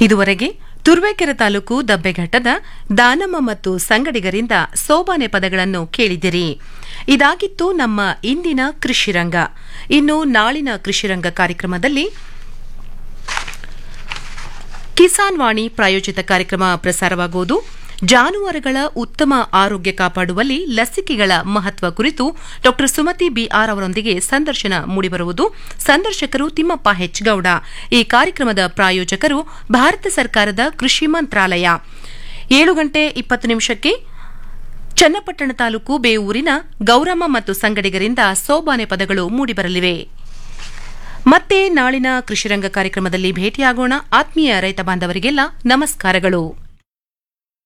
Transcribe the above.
ಇದುವರೆಗೆ ತುರುವೇಕೆರೆ ತಾಲೂಕು ದಬ್ಬೆಘಟ್ಟದ ದಾನಮ್ಮ ಮತ್ತು ಸಂಗಡಿಗರಿಂದ ಸೋಬಾನೆ ಪದಗಳನ್ನು ಕೇಳಿದಿರಿ ಇದಾಗಿತ್ತು ನಮ್ಮ ಇಂದಿನ ಕೃಷಿರಂಗ ಇನ್ನು ನಾಳಿನ ಕೃಷಿರಂಗ ಕಾರ್ಯಕ್ರಮದಲ್ಲಿ ಕಿಸಾನ್ ವಾಣಿ ಪ್ರಾಯೋಜಿತ ಕಾರ್ಯಕ್ರಮ ಪ್ರಸಾರವಾಗುವುದು ಜಾನುವಾರುಗಳ ಉತ್ತಮ ಆರೋಗ್ಯ ಕಾಪಾಡುವಲ್ಲಿ ಲಸಿಕೆಗಳ ಮಹತ್ವ ಕುರಿತು ಡಾ ಸುಮತಿ ಬಿಆರ್ ಅವರೊಂದಿಗೆ ಸಂದರ್ಶನ ಮೂಡಿಬರುವುದು ಸಂದರ್ಶಕರು ತಿಮ್ಮಪ್ಪ ಹೆಚ್ ಗೌಡ ಈ ಕಾರ್ಯಕ್ರಮದ ಪ್ರಾಯೋಜಕರು ಭಾರತ ಸರ್ಕಾರದ ಕೃಷಿ ಮಂತ್ರಾಲಯ ಏಳು ಗಂಟೆ ಇಪ್ಪತ್ತು ನಿಮಿಷಕ್ಕೆ ಚನ್ನಪಟ್ಟಣ ತಾಲೂಕು ಬೇವೂರಿನ ಗೌರಮ್ಮ ಮತ್ತು ಸಂಗಡಿಗರಿಂದ ಸೋಬಾನೆ ಪದಗಳು ಮೂಡಿಬರಲಿವೆ ಮತ್ತೆ ನಾಳಿನ ಕೃಷಿರಂಗ ಕಾರ್ಯಕ್ರಮದಲ್ಲಿ ಭೇಟಿಯಾಗೋಣ ಆತ್ಮೀಯ ರೈತ ಬಾಂಧವರಿಗೆಲ್ಲ ನಮಸ್ಕಾರಗಳು